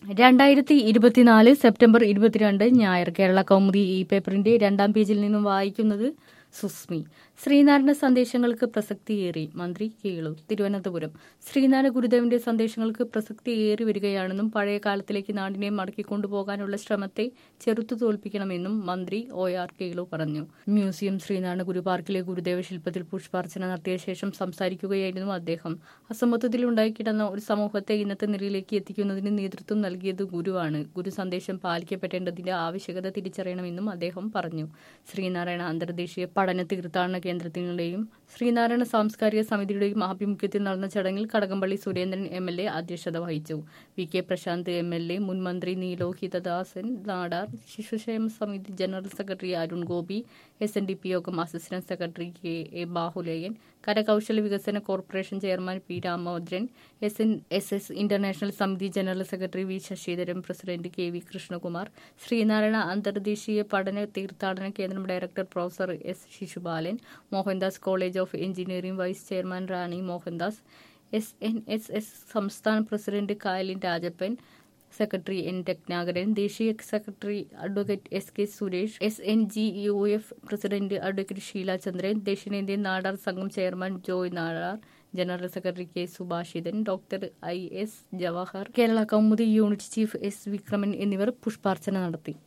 രണ്ടായിരത്തി ഇരുപത്തിനാല് സെപ്റ്റംബർ ഇരുപത്തിരണ്ട് ഞായർ കേരള കൗമുദി ഈ പേപ്പറിന്റെ രണ്ടാം പേജിൽ നിന്നും വായിക്കുന്നത് സുസ്മി ശ്രീനാരായണ സന്ദേശങ്ങൾക്ക് പ്രസക്തിയേറി മന്ത്രി കേളു തിരുവനന്തപുരം ശ്രീനാരായണ ഗുരുദേവന്റെ സന്ദേശങ്ങൾക്ക് പ്രസക്തിയേറി വരികയാണെന്നും പഴയ കാലത്തിലേക്ക് നാടിനെ മടക്കിക്കൊണ്ടുപോകാനുള്ള ശ്രമത്തെ ചെറുത്തു തോൽപ്പിക്കണമെന്നും മന്ത്രി ഒ ആർ കേളു പറഞ്ഞു മ്യൂസിയം ശ്രീനാരായണ ഗുരു പാർക്കിലെ ഗുരുദേവ ശില്പത്തിൽ പുഷ്പാർച്ചന നടത്തിയ ശേഷം സംസാരിക്കുകയായിരുന്നു അദ്ദേഹം അസമത്വത്തിൽ ഉണ്ടായിക്കിടന്ന ഒരു സമൂഹത്തെ ഇന്നത്തെ നിലയിലേക്ക് എത്തിക്കുന്നതിന് നേതൃത്വം നൽകിയത് ഗുരുവാണ് ഗുരു സന്ദേശം പാലിക്കപ്പെടേണ്ടതിന്റെ ആവശ്യകത തിരിച്ചറിയണമെന്നും അദ്ദേഹം പറഞ്ഞു ശ്രീനാരായണ അന്തർദേശീയ പഠന തീർത്ഥാടന കേന്ദ്രത്തിന്റെയും ശ്രീനാരായണ സാംസ്കാരിക സമിതിയുടെയും ആഭിമുഖ്യത്തിൽ നടന്ന ചടങ്ങിൽ Kadakampally Surendran M L A അധ്യക്ഷത വഹിച്ചു V K Prashanth M L A മുൻ മന്ത്രി നീലോഹിതദാസൻ നാടാർ ശിശുക്ഷേമ സമിതി general secretary Arun Gopi S N D P Yogam assistant secretary K A Bahuleyan കരകൌശല വികസന corporation chairman P Ramabhadran S N S S international സമിതി general secretary V Sasidharan president K V Krishnakumar Sreenarayana അന്തർദേശീയ പഠന തീർത്ഥാടന കേന്ദ്രം director professor S Sisupalan Mohandas college of engineering vice chairman Rani Mohandas S N S S സംസ്ഥാന president കായലിൻ Rajappan secretary N Rathnakaran ദേശീയ secretary advocate S K Suresh S N G U F president advocate Sheela Chandran ദക്ഷിണേന്ത്യൻ നാടാർ സംഘം chairman Joy Nadar general secretary K Subhashithan doctor I S Jawahar Kerala Kaumudi unit chief S Vikraman എന്നിവർ പുഷ്പാർച്ചന നടത്തി